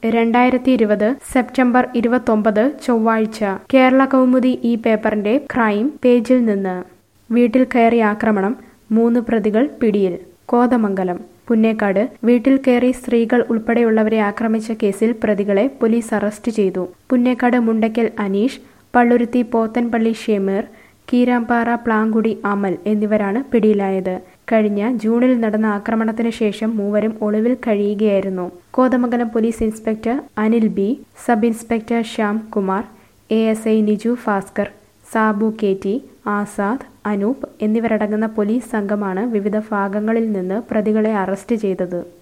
രണ്ടായിരത്തി ഇരുപത് സെപ്റ്റംബർ ഇരുപത്തൊമ്പത് ചൊവ്വാഴ്ച കേരള കൗമുദി ഈ പേപ്പറിന്റെ ക്രൈം പേജിൽ നിന്ന് വീട്ടിൽ കയറി ആക്രമണം മൂന്ന് പ്രതികൾ പിടിയിൽ കോതമംഗലം പുന്നേക്കാട് വീട്ടിൽ കയറി സ്ത്രീകൾ ഉൾപ്പെടെയുള്ളവരെ ആക്രമിച്ച കേസിൽ പ്രതികളെ പോലീസ് അറസ്റ്റ് ചെയ്തു പുന്നേക്കാട് മുണ്ടയ്ക്കൽ അനീഷ് പള്ളുരുത്തി പോത്തൻപള്ളി ഷെമീർ കീരാമ്പാറ പ്ലാങ്കുടി അമൽ എന്നിവരാണ് പിടിയിലായത് കഴിഞ്ഞ ജൂണിൽ നടന്ന ആക്രമണത്തിന് ശേഷം മൂവരും ഒളിവിൽ കഴിയുകയായിരുന്നു Kothamangalam police inspector Anil B sub inspector Shyam Kumar A S I Niju Bhaskar Sabu K T Azad Anoop എന്നിവരടങ്ങുന്ന പോലീസ് സംഘമാണ് വിവിധ ഭാഗങ്ങളിൽ നിന്ന് പ്രതികളെ അറസ്റ്റ് ചെയ്തത്